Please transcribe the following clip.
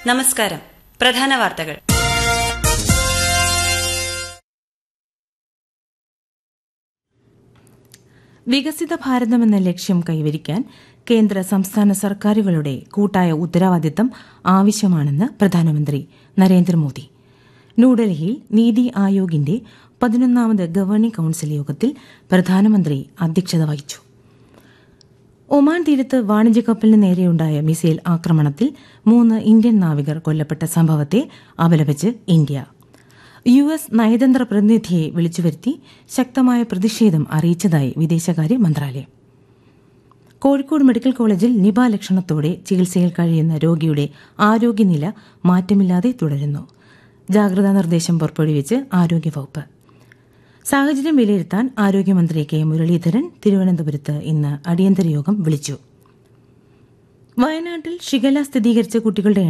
നമസ്കാരം പ്രധാന വാർത്തകൾ വികസിത ഭാരതമെന്ന ലക്ഷ്യം കൈവരിക്കാൻ കേന്ദ്ര സംസ്ഥാന സർക്കാരുകളുടെ കൂട്ടായ ഉത്തരവാദിത്തം ആവശ്യമാണെന്ന് പ്രധാനമന്ത്രി നരേന്ദ്രമോദി ന്യൂഡൽഹിയിൽ നീതി ആയോഗിന്റെ പതിനൊന്നാമത് ഗവേണിംഗ് കൌൺസിൽ യോഗത്തിൽ പ്രധാനമന്ത്രി അധ്യക്ഷത വഹിച്ചു ഒമാൻ തീരത്ത് വാണിജ്യ കപ്പലിന് നേരെയുണ്ടായ മിസൈൽ ആക്രമണത്തിൽ മൂന്ന് ഇന്ത്യൻ നാവികർ കൊല്ലപ്പെട്ട സംഭവത്തെ അപലപിച്ച് ഇന്ത്യ യു എസ് നയതന്ത്ര പ്രതിനിധിയെ വിളിച്ചുവരുത്തി ശക്തമായ പ്രതിഷേധം അറിയിച്ചതായി വിദേശകാര്യ മന്ത്രാലയം കോഴിക്കോട് മെഡിക്കൽ കോളേജിൽ നിപ ലക്ഷണത്തോടെ ചികിത്സയിൽ കഴിയുന്ന രോഗിയുടെ ആരോഗ്യനില മാറ്റമില്ലാതെ തുടരുന്നു ജാഗ്രതാ നിർദ്ദേശം പുറപ്പെടുവിച്ച് ആരോഗ്യവകുപ്പ് സാഹചര്യം വിലയിരുത്താൻ ആരോഗ്യമന്ത്രി കെ മുരളീധരൻ തിരുവനന്തപുരത്ത് ഇന്ന് അടിയന്തര യോഗം വിളിച്ചു വയനാട്ടിൽ ഷിഗല സ്ഥിരീകരിച്ച കുട്ടികളുടെ